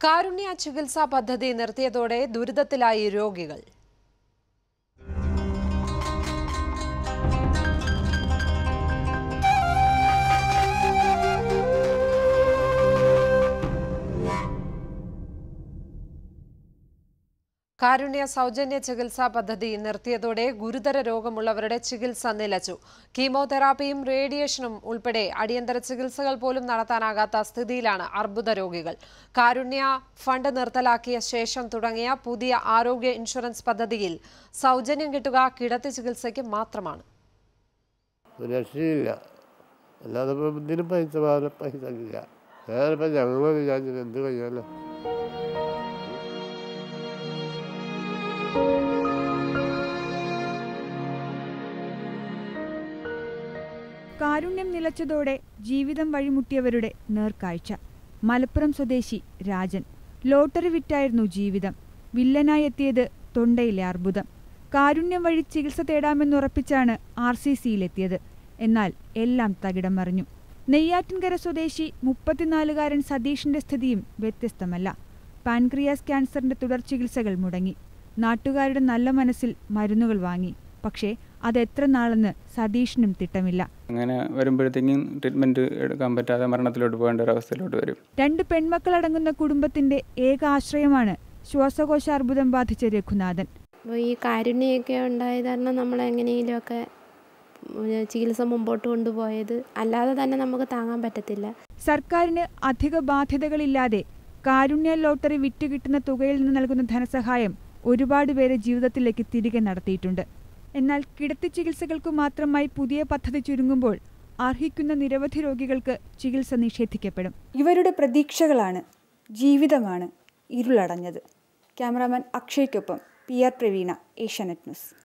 കാരുണ്യ ചികിത്സാ പദ്ധതി നിർത്തിയതോടെ ദുരിതത്തിലായി രോഗികൾ കാരുണ്യ സൗജന്യ ചികിത്സാ പദ്ധതി നിർത്തിയതോടെ ഗുരുതര രോഗമുള്ളവരുടെ ചികിത്സ നിലച്ചു കീമോതെറാപ്പിയും റേഡിയേഷനും ഉൾപ്പെടെ അടിയന്തര ചികിത്സകൾ പോലും നടത്താനാകാത്ത സ്ഥിതിയിലാണ് അർബുദ രോഗികൾ കാരുണ്യ ഫണ്ട് നിർത്തലാക്കിയ ശേഷം തുടങ്ങിയ പുതിയ ആരോഗ്യ ഇൻഷുറൻസ് പദ്ധതിയിൽ സൗജന്യം കിട്ടുക കിടത്തി ചികിത്സയ്ക്ക് മാത്രമാണ് ഒരു രക്ഷയില്ല അല്ലാതെ ഇപ്പം ഇതിന് പൈസ വേറെ പൈസ ഇല്ല വേറെ ഇപ്പം ഞങ്ങൾ വിചാരിച്ചത് എന്ത് കഴിയാലോ കാരുണ്യം നിലച്ചതോടെ ജീവിതം വഴിമുട്ടിയവരുടെ നേർക്കാഴ്ച മലപ്പുറം സ്വദേശി രാജൻ ലോട്ടറി വിറ്റായിരുന്നു ജീവിതം വില്ലനായി എത്തിയത് തൊണ്ടയിലെ അർബുദം കാരുണ്യം വഴി ചികിത്സ തേടാമെന്നുറപ്പിച്ചാണ് ആർ സി സിയിലെത്തിയത് എന്നാൽ എല്ലാം തകിടം മറിഞ്ഞു നെയ്യാറ്റിൻകര സ്വദേശി മുപ്പത്തിനാലുകാരൻ സതീഷിന്റെ സ്ഥിതിയും വ്യത്യസ്തമല്ല പാൻക്രിയാസ് ക്യാൻസറിന്റെ തുടർ ചികിത്സകൾ മുടങ്ങി നാട്ടുകാരുടെ നല്ല മനസ്സിൽ മരുന്നുകൾ വാങ്ങി പക്ഷേ അതെത്ര നാളെന്ന് സതീഷിനും തിട്ടമില്ല അങ്ങനെ വരുമ്പോഴത്തേക്കും ട്രീറ്റ്മെൻറ്റ് എടുക്കാൻ പറ്റാതെ മരണത്തിലോട്ട് പോകേണ്ട ഒരു അവസ്ഥയിലോട്ട് വരും രണ്ട് പെൺമക്കളടങ്ങുന്ന കുടുംബത്തിന്റെ ഏക ആശ്രയമാണ് ശ്വാസകോശ അർബുദം ബാധിച്ച രഘുനാഥൻ അപ്പോൾ ഈ കാരുണ്യമൊക്കെ ഉണ്ടായത് കാരണം നമ്മൾ എങ്ങനെയെങ്കിലുമൊക്കെ ചികിത്സ മുമ്പോട്ട് കൊണ്ടുപോയത് അല്ലാതെ തന്നെ നമുക്ക് താങ്ങാൻ പറ്റത്തില്ല സർക്കാരിന് അധിക ബാധ്യതകളില്ലാതെ കാരുണ്യ ലോട്ടറി വിറ്റുകിട്ടുന്ന തുകയിൽ നിന്ന് നൽകുന്ന ധനസഹായം ഒരുപാട് പേരെ ജീവിതത്തിലേക്ക് തിരികെ നടത്തിയിട്ടുണ്ട് എന്നാൽ കിടത്തി ചികിത്സകൾക്കു മാത്രമായി പുതിയ പദ്ധതി ചുരുങ്ങുമ്പോൾ അർഹിക്കുന്ന നിരവധി രോഗികൾക്ക് ചികിത്സ നിഷേധിക്കപ്പെടും ഇവരുടെ പ്രതീക്ഷകളാണ് ജീവിതമാണ് ഇരുളടഞ്ഞത് ക്യാമറാമാൻ അക്ഷയ്ക്കൊപ്പം P R Praveena Asianet news